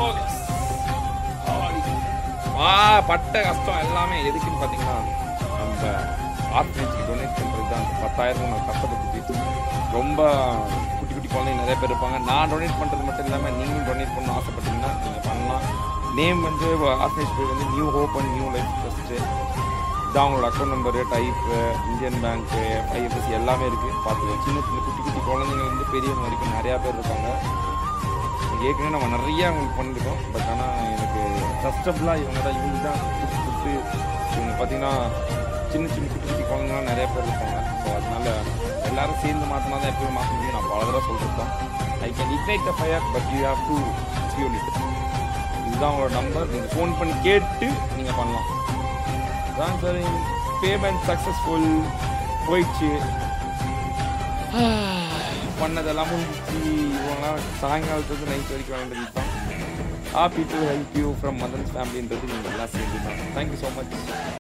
progress வா பட்ட கஷ்டம் எல்லாமே எதுக்குன்னு பார்த்தீங்கன்னா நம்ம ஆர்ஃபனேஜ்க்கு டொனேட் பண்ணுறது தான் அந்த பத்தாயிரம் நான் கஷ்டப்பட்டு ரொம்ப குட்டி குட்டி குழந்தைங்க நிறைய பேர் இருப்பாங்க நான் டொனேட் பண்ணுறது மட்டும் இல்லாமல் நீங்களும் டொனேட் பண்ண ஆசைப்பட்டீங்கன்னா நீங்கள் பண்ணலாம் நேம் வந்து ஆர்ஃபனேஜ் பேர் வந்து New Hope and New Life Trust இதான் அவங்களோட account number type Indian Bank IFSC எல்லாமே இருக்குது பார்த்துக்கோங்க சின்ன சின்ன குட்டி குட்டி குழந்தைங்கள்லேருந்து பெரியவங்க வரைக்கும் நிறையா பேர் இருப்பாங்க ஏற்கனவே நம்ம நிறைய அவங்களுக்கு பண்ணியிருக்கோம் பட் ஆனால் எனக்கு ட்ரஸ்டபுளாக இவங்க தான் இவங்க தான் கொடுத்து கொடுத்து இவங்க பார்த்தீங்கன்னா சின்ன சின்ன குட்டி குட்டி குழந்தைங்களாம் நிறைய பேர் இருப்பாங்க ஸோ அதனால எல்லாரும் சேர்ந்து மாற்றினா தான் எப்பயும் மாற்ற முடியும் நான் பல தடவை சொல்லியிருக்கோம் I can ignite the fire but you have to fuel it இதுதான் உங்களோட நம்பர் நீங்கள் ஃபோன் பண்ணி கேட்டு நீங்கள் பண்ணலாம் தான் சார் பேமெண்ட் சக்ஸஸ்ஃபுல் போயிடுச்சு பண்ணதெல்லாம் முடிஞ்சிச்சு இவங்களாம் சாயங்காலத்துக்கு நைட் வரைக்கும் வேண்டியது தான் happy to help you from Madan's ஃபேமிலின்றது நீங்கள் எல்லாம் சேர்ந்து தான் தேங்க்யூ ஸோ மச்